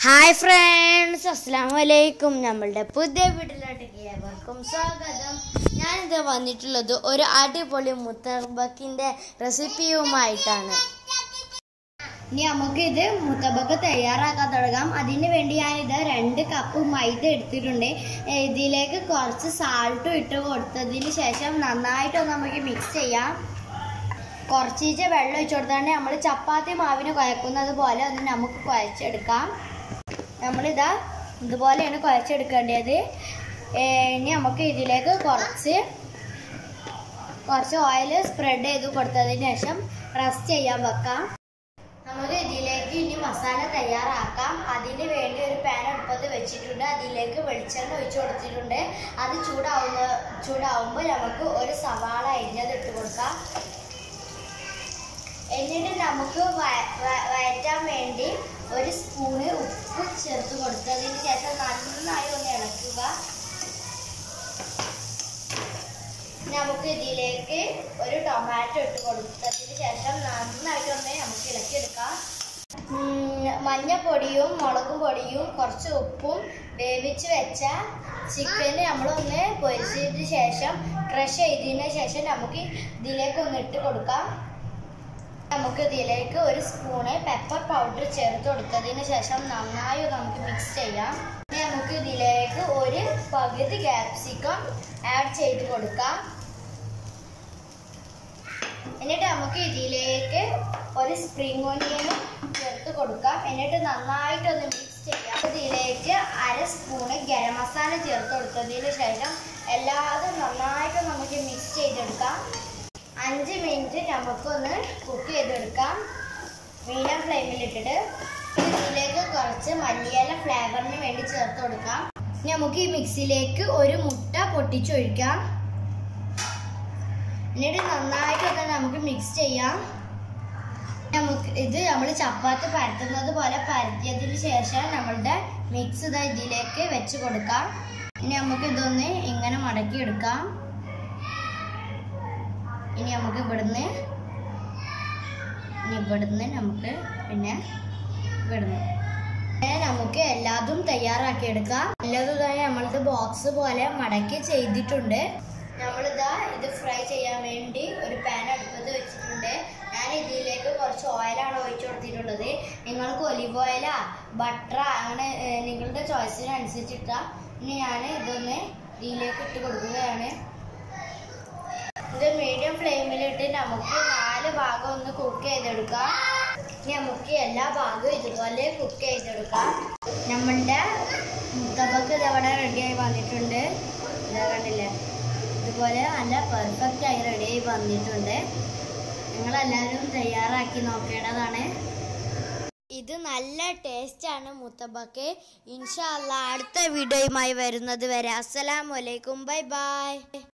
hi friends അസ്സാം വലൈക്കും നമ്മളുടെ പുതിയ വീട്ടിലോട്ടേക്ക് ഏവർക്കും സ്വാഗതം ഞാനിത് വന്നിട്ടുള്ളത് ഒരു അടിപൊളി മുത്തബക്കിൻ്റെ റെസിപ്പിയുമായിട്ടാണ് ഇനി നമുക്ക് ഇത് മുത്തബക്ക് തയ്യാറാക്കാൻ തുടങ്ങാം അതിന് വേണ്ടി ഞാനിത് രണ്ട് കപ്പ് മൈദ എടുത്തിട്ടുണ്ട് ഏ, ഇതിലേക്ക് കുറച്ച് സാൾട്ടും ഇട്ട് കൊടുത്തതിന് ശേഷം നന്നായിട്ടൊന്ന് നമുക്ക് മിക്സ് ചെയ്യാം കുറച്ചീച്ച വെള്ളം ഒഴിച്ചു കൊടുത്താണ്ട് നമ്മൾ ചപ്പാത്തി മാവിന് കുഴക്കുന്നത് പോലെ ഒന്ന് നമുക്ക് കുഴച്ചെടുക്കാം നമ്മളിതാ ഇതുപോലെയാണ് കുഴച്ചെടുക്കേണ്ടത് ഏ, ഇനി നമുക്ക് ഇതിലേക്ക് കുറച്ച് കുറച്ച് ഓയിൽ സ്പ്രെഡ് ചെയ്ത് കൊടുത്തതിന് ശേഷം റസ്റ്റ് ചെയ്യാൻ വെക്കാം നമുക്ക് ഇതിലേക്ക് ഇനി മസാല തയ്യാറാക്കാം അതിന് വേണ്ടി ഒരു പാൻ അടുപ്പത്ത് വെച്ചിട്ടുണ്ട് അതിലേക്ക് വെളിച്ചെണ്ണ ഒഴിച്ചു കൊടുത്തിട്ടുണ്ട് അത് ചൂടാവുന്ന ചൂടാവുമ്പോൾ നമുക്ക് ഒരു സവാള അരിഞ്ഞത് ഇട്ട് കൊടുക്കാം എന്നിട്ട് നമുക്ക് വയ- വ- വഴറ്റാൻ വേണ്ടി ഒരു സ്പൂണ് ഉപ്പ് ചേർത്ത് കൊടുത്തതിന് ശേഷം നന്നായി ഒന്ന് ഇളക്കുക നമുക്ക് ഇതിലേക്ക് ഒരു ടൊമാറ്റോ ഇട്ട് കൊടുത്തതിന് ശേഷം നന്നായിട്ടൊന്ന് നമുക്ക് ഇളക്കിയെടുക്കാം ഉം, മഞ്ഞപ്പൊടിയും മുളകും പൊടിയും കുറച്ച് ഉപ്പും വേവിച്ച് വെച്ച ചിക്കന് നമ്മളൊന്ന് പൊരിച്ചതിന് ശേഷം ക്രഷ് ചെയ്തതിന് ശേഷം നമുക്ക് ഇതിലേക്ക് ഒന്ന് ഇട്ട് കൊടുക്കാം നമുക്ക് ഇതിലേക്ക് ഒരു സ്പൂണ് പെപ്പർ പൗഡർ ചേർത്ത് കൊടുത്തതിന് ശേഷം നന്നായി നമുക്ക് മിക്സ് ചെയ്യാം ഇനി നമുക്ക് ഇതിലേക്ക് ഒരു പകുതി ക്യാപ്സിക്കം ആഡ് ചെയ്ത് കൊടുക്കാം എന്നിട്ട് നമുക്ക് ഇതിലേക്ക് ഒരു സ്പ്രിംഗ് ഓണിയനും ചേർത്ത് കൊടുക്കാം എന്നിട്ട് നന്നായിട്ടൊന്ന് മിക്സ് ചെയ്യാം ഇതിലേക്ക് അര സ്പൂണ് ഗരം മസാല ചേർത്ത് കൊടുത്തതിന് ശേഷം എല്ലാതും നന്നായിട്ട് നമുക്ക് മിക്സ് ചെയ്തെടുക്കാം അഞ്ച് മിനിറ്റ് നമുക്കൊന്ന് കുക്ക് ചെയ്തെടുക്കാം മീഡിയം ഫ്ലെയിമിൽ ഇട്ടിട്ട് ഇതിലേക്ക് കുറച്ച് മല്ലിയില ഫ്ലേവറിന് വേണ്ടി ചേർത്ത് കൊടുക്കാം ഇനി നമുക്ക് ഈ മിക്സിയിലേക്ക് ഒരു മുട്ട പൊട്ടിച്ചൊഴിക്കാം എന്നിട്ട് നന്നായിട്ടൊന്ന് നമുക്ക് മിക്സ് ചെയ്യാം നമുക്ക് ഇത് നമ്മൾ ചപ്പാത്തി പരത്തുന്നത് പോലെ പരത്തിയതിന് ശേഷം നമ്മളുടെ മിക്സ് ഇതാ ഇതിലേക്ക് വെച്ച് കൊടുക്കാം ഇനി നമുക്ക് ഇതൊന്ന് ഇങ്ങനെ മടക്കി എടുക്കാം ഇനി നമുക്ക് ഇവിടുന്ന് ഇനി ഇവിടുന്ന് നമുക്ക് പിന്നെ ഇവിടുന്ന് അങ്ങനെ നമുക്ക് എല്ലാതും തയ്യാറാക്കി എടുക്കാം എല്ലാതും തന്നെ നമ്മളിത് ബോക്സ് പോലെ മടക്കി ചെയ്തിട്ടുണ്ട് നമ്മളിതാ ഇത് ഫ്രൈ ചെയ്യാൻ വേണ്ടി ഒരു പാൻ അടുപ്പത്ത് വെച്ചിട്ടുണ്ട് ഞാൻ ഇതിലേക്ക് കുറച്ച് ഓയിലാണ് ഒഴിച്ചു കൊടുത്തിട്ടുള്ളത് നിങ്ങൾക്ക് ഒലിവ് ഓയിലാ ബട്ടർ അങ്ങനെ ഏഹ്, നിങ്ങളുടെ ചോയ്സിനനുസരിച്ചിട്ടാ ഇനി ഞാൻ ഇതൊന്ന് ഇതിലേക്ക് ഇട്ട് കൊടുക്കുകയാണ് ഇത് മീഡിയം ഫ്ലെയിമിലിട്ട് നമുക്ക് നാല് ഭാഗം ഒന്ന് കുക്ക് ചെയ്തെടുക്കാം ഇനി നമുക്ക് എല്ലാ ഭാഗവും ഇതുപോലെ കുക്ക് ചെയ്തെടുക്കാം നമ്മളുടെ മുത്തബക്ക് ഇതവിടെ റെഡിയായി വന്നിട്ടുണ്ട് ഇതാ കണ്ടില്ലേ ഇതുപോലെ നല്ല പെർഫെക്റ്റ് ആയി റെഡിയായി വന്നിട്ടുണ്ട് നിങ്ങളെല്ലാവരും തയ്യാറാക്കി നോക്കേണ്ടതാണ് ഇത് നല്ല ടേസ്റ്റാണ് മുത്തബക്ക് ഇൻഷാല്ല അടുത്ത വീഡിയോയുമായി വരുന്നത് വരെ അസ്സലാമലൈക്കും ബൈ ബൈ